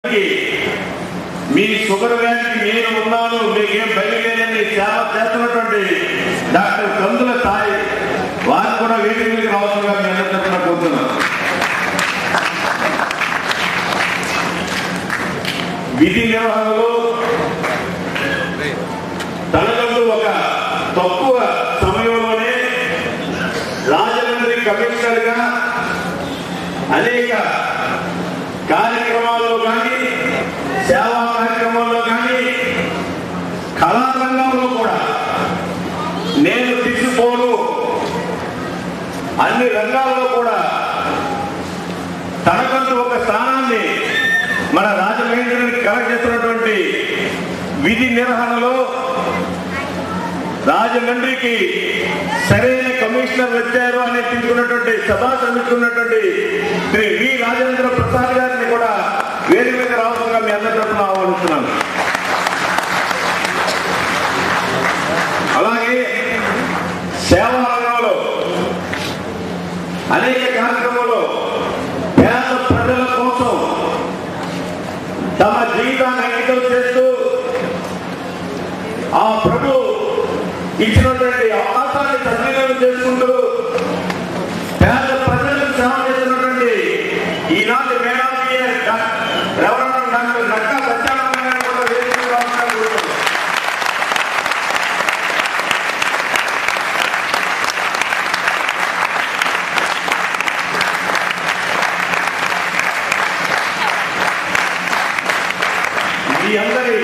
మీ sugar వ్యాధికి నేను ఉన్నాను మీకేం భయం లేదని సేవ చేస్తున్నటువంటి డాక్టర్ కందుల సాయి వారు కూడా వేదిక మీదకి రావాల్సిందిగా మీ అందరి తరఫున కోరుతున్నాను విధి నిర్వహణలో తనకంటూ ఒక తక్కువ సమయంలోనే రాజమండ్రి కమిషనర్ గా అనేక కార్యక్రమాల్లో కానీ సేవా కార్యక్రమాల్లో కానీ కళారంగంలో కూడా నేను తీసుకోను అన్ని రంగాల్లో కూడా తనకంటూ ఒక స్థానాన్ని మన రాజమహేంద్రుని కలెక్ట్ చేస్తున్నటువంటి విధి నిర్వహణలో రాజమండ్రికి సరైన కమిషనర్ వచ్చారు అని తీసుకున్నటువంటి సభా సమిస్తున్నటువంటి శ్రీ వి రాజేంద్ర ప్రసాద్ గారిని కూడా వేదిక మీద రావాల్సిందిగా మీ అందరి తరఫున ఆహ్వానిస్తున్నాను అలాగే సేవా రంగంలో అనేక కార్యక్రమాల్లో పేద ప్రజల కోసం తమ జీవితాన్ని అంకితం చేస్తూ ఆ ప్రభు ఇచ్చినటువంటి అవకాశాన్ని సద్వినియోగం చేసుకుంటూ పేద ప్రజలకు సేవ చేస్తున్నటువంటి ఈనాటి మేధావి ఎవరన్నా డాక్టర్ నక్కా సత్యానంద గారిని కూడా వేదిక మీద రావాలని కోరుతున్నాను. మీ అందరి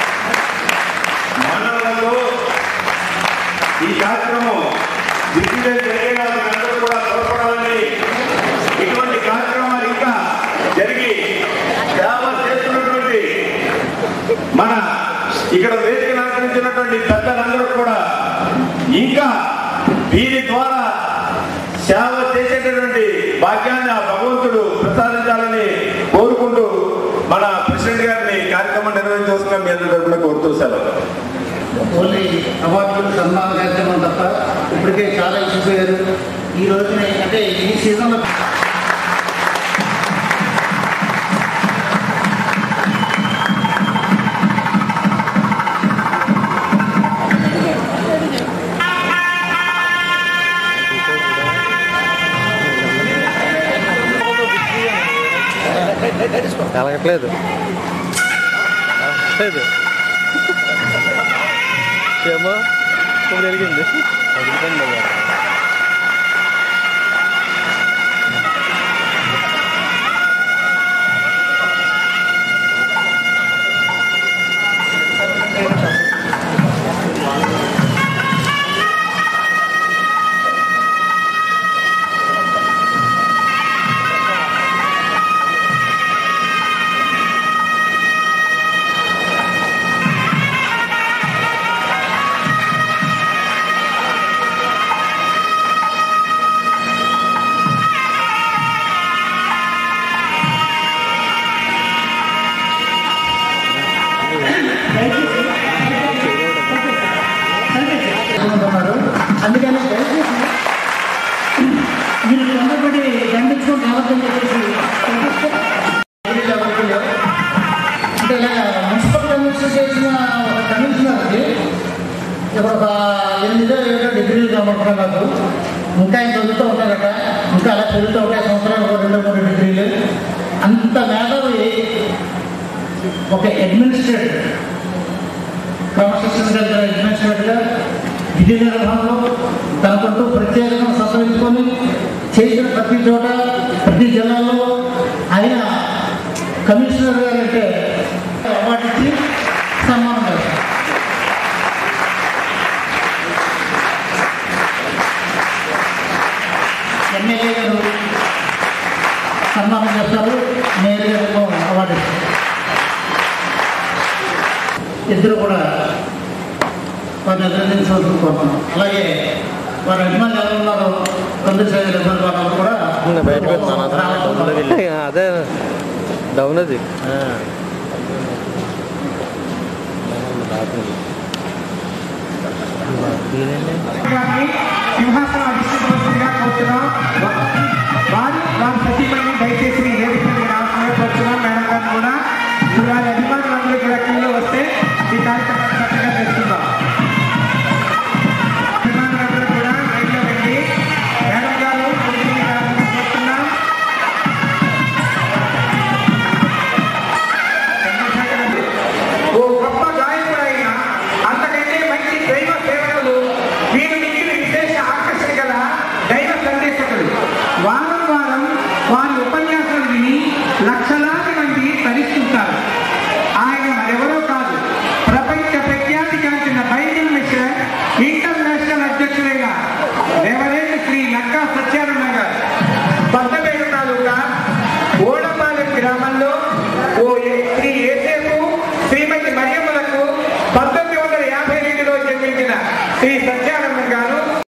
మండలంలో ఈ కార్యక్రమం దిగ్విజయం జరిగేలా అందరూ కూడా తోడ్పడాలని ఇటువంటి కార్యక్రమాలు ఇంకా జరిగి సేవ చేస్తున్నటువంటి మన ఇక్కడ వేదికను అలంకరించినటువంటి పెద్దలందరూ కూడా ఇంకా దీని ద్వారా సేవ చేసేటటువంటి భాగ్యాన్ని ఆ భగవంతుడు ప్రసాదించాలని కోరుకుంటూ మన ప్రెసిడెంట్ గారిని కార్యక్రమం నిర్వహించవలసిందిగా మీ అందరి తరపున కోరుతూ సెలవు ఓన్లీ అవార్డులు సన్మాన కార్యక్రమం తప్ప ఇప్పటికే చాలా ఇచ్చిపోయారు ఈ రోజున అంటే ఈ సీజన్లో వెలగట్లేదు వెలగట్లేదు ఏమో ఇప్పుడు వెలిగింది వెలిగిపోయింది అయ్యా. ఉన్నారు అందుకని దయచేసి మీరు తొందరపడి దండించుకుంటూ రావద్దని చెప్పేసి పంపిస్తే ఐడీలు ఎవరికీ లేవు. అంటే ఇలా మున్సిపల్ కమిషన్ చేసిన ఒక కమిషనర్కి ఇప్పుడు ఒక ఎనిమిదో ఏడో డిగ్రీలు కనబడుతున్నాయి నాకు ఇంకా ఇంత చదువుతూ ఉంటారట ఇంకా అలా పెరుగుతూ ఉంటాయి సంవత్సరానికి ఒక రెండు మూడు డిగ్రీలు అంత మేధావి ఒక అడ్మినిస్ట్రేటర్ క్రమశిక్షణ కలిగిన అడ్మినిస్ట్రేటర్గా విధి నిర్వహణలో తనకంటూ ప్రత్యేకంగా సంతరించుకొని చేసిన ప్రతి చోట ప్రతి జిల్లాలో ఆయన కమిషనర్ గారు అంటే అవార్డు ఇచ్చి సన్మానం చేస్తారు ఎమ్మెల్యే గారు సన్మానం చేస్తారు మేయర్ గారు అవార్డు ఇస్తారు ఇద్దరు కూడా వారిని అభినందించవలసింది కోరుతున్నాం అలాగే వారి అభిమానులు ఎవరు ఉన్నారో కొందరు సైజులు ఇబ్బంది వాళ్ళందరూ కూడా ఇంకా బయటకు వచ్చాను డౌన్లో వెళ్ళి అదే డౌన్ అది ఆ. దీనండి వారిని సింహాసనం అధిష్టించవలసిందిగా కోరుతున్నాం వారు వారి సతీమణిని దయచేసి వేదిక